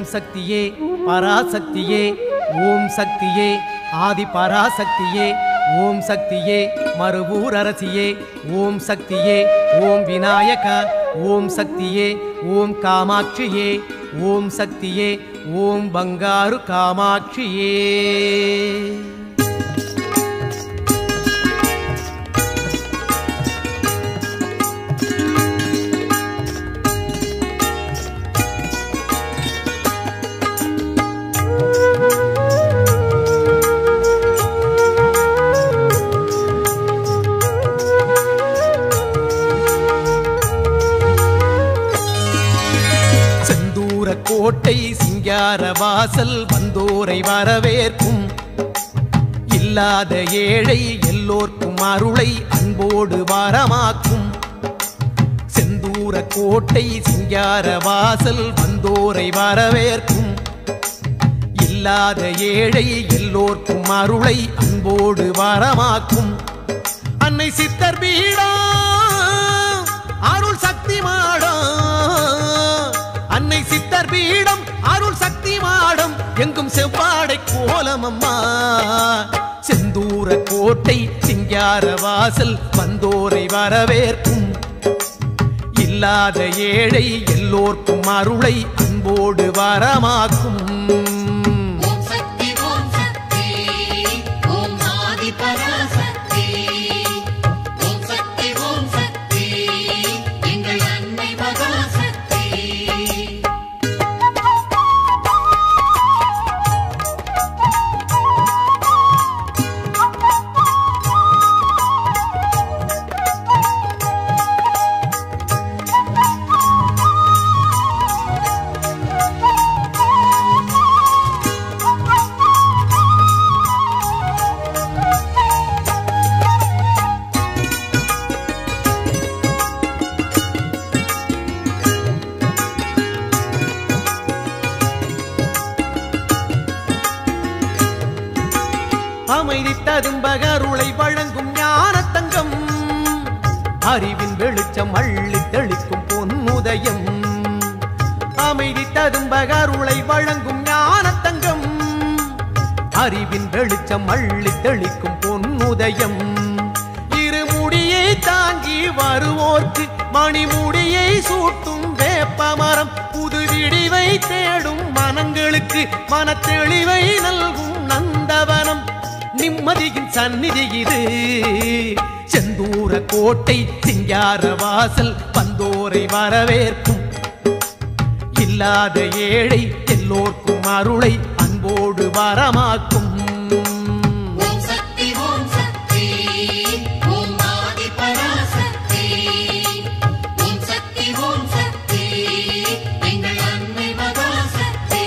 சக்தியே பராசக்தியே ஓம் சக்தியே ஆதி பராசக்தியே ஓம் சக்தியே மறுவூர் அரசியே ஓம் சக்தியே ஓம் விநாயக ஓம் சக்தியே ஓம் காமாட்சியே ஓம் சக்தியே ஓம் பங்காரு காமாட்சியே செந்தூர கோட்டை சிங்கார வாசல் வந்தோரை வரவேற்கும் இல்லாத ஏழை எல்லோர்க்கும் அருளை அன்போடு வரமாக்கும் செந்தூர கோட்டை சிங்கார வாசல் வந்தோரை வரவேற்கும் இல்லாத ஏழை எல்லோர்க்கும் அருளை அன்போடு வரமாக்கும் அன்னை சித்தர் பீடா அருள் சக்தி மாடம் அன்னை சித்தர் பீடம் அருள் சக்தி மாடம் எங்கும் செவ்வாடை கோலம் அம்மா செந்தூர கோட்டை சிங்கார வாசல் வந்தோரை வரவேற்கும் இல்லாத ஏழை எல்லோர்க்கும் அருளை அன்போடு வரமாக்கும் ஓம் சக்தி ஓம் சக்தி ஓம் ஆதி பராசக்தி ஓம் சக்தி ஓம் சக்தி எங்கள் அன்னை மகாசக்தி அமைதி ததும்பகருளை வழங்கும் ஞான தங்கம் அறிவின் வெளிச்சம் அள்ளி தெளிக்கும் பொன்னுதயம் அமைதி ததும்பகருளை வழங்கும் ஞான தங்கம் அறிவின் வெளிச்சம் அள்ளி தெளிக்கும் பொன்னுதயம் இருமுடியை தாங்கி வருவோர்க்கு மணிமுடியை சூட்டும் வேப்பமரம் புது விடிவை தேடும் மனங்களுக்கு மனத்தெளிவை நல்கும் நந்தவனம் நிம்மதியின் சந்நிதி இது செந்தூர கோட்டை சிங்கார வாசல் வந்தோரை வரவேற்கும் இல்லாத ஏழை எல்லோர்க்கும் அருளை அன்போடு வரமாக்கும் ஓம் சக்தி ஓம் சக்தி ஓம் ஆதி பராசக்தி ஓம் சக்தி ஓம் சக்தி எங்கள் அன்னை மகாசக்தி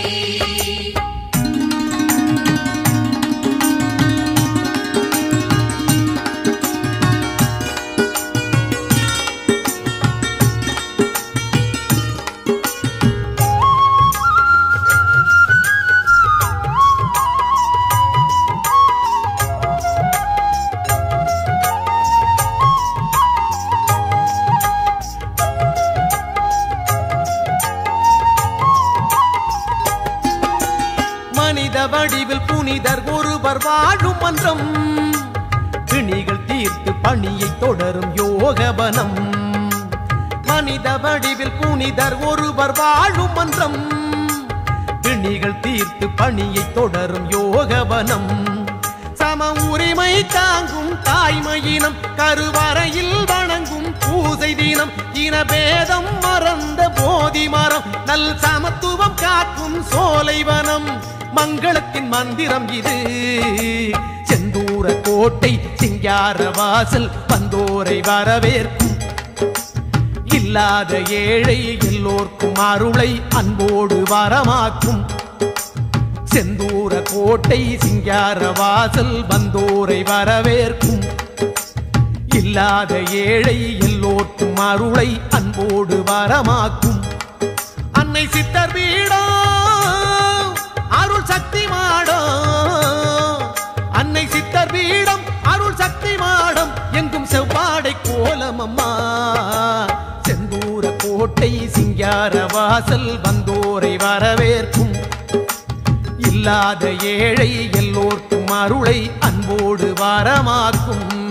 மனித வடிவில் புனிதர் ஒருவர் வாழும் மன்றம் பிணிகள் தீர்த்து பணியை தொடரும் யோகவனம் மனித வடிவில் புனிதர் ஒருவர் வாழும் மன்றம் பிணிகள் தீர்த்து பணியை தொடரும் யோகவனம் சம உரிமை தாங்கும் தாய்மையினம் கருவறையில் வணங்கும் பூசை தினம் இனபேதம் மறந்த போதி மரம் நல் சமத்துவம் காக்கும் சோலைவனம் மங்களத்தின் மந்திரம் இது செந்தூர கோட்டை சிங்கார வாசல் வந்தோரை வரவேற்கும் இல்லாத ஏழை எல்லோர்க்கும் அருளை அன்போடு வரமாக்கும் செந்தூர கோட்டை சிங்கார வாசல் வந்தோரை வரவேற்கும் இல்லாத ஏழை எல்லோர்க்கும் அருளை அன்போடு வரமாக்கும் அன்னை சித்தர் வீடோ அருள் சக்தி மாடோ அன்னை சித்தர் வீடம் அருள் சக்தி மாடம் எங்கும் செவ்வாடை கோலம் அம்மா செந்தூர கோட்டை சிங்கார வாசல் வந்தோர் வருவோரை வரவேற்கும் இல்லாத ஏழை எல்லோர்க்கும் அருளை அன்போடு வரமாக்கும்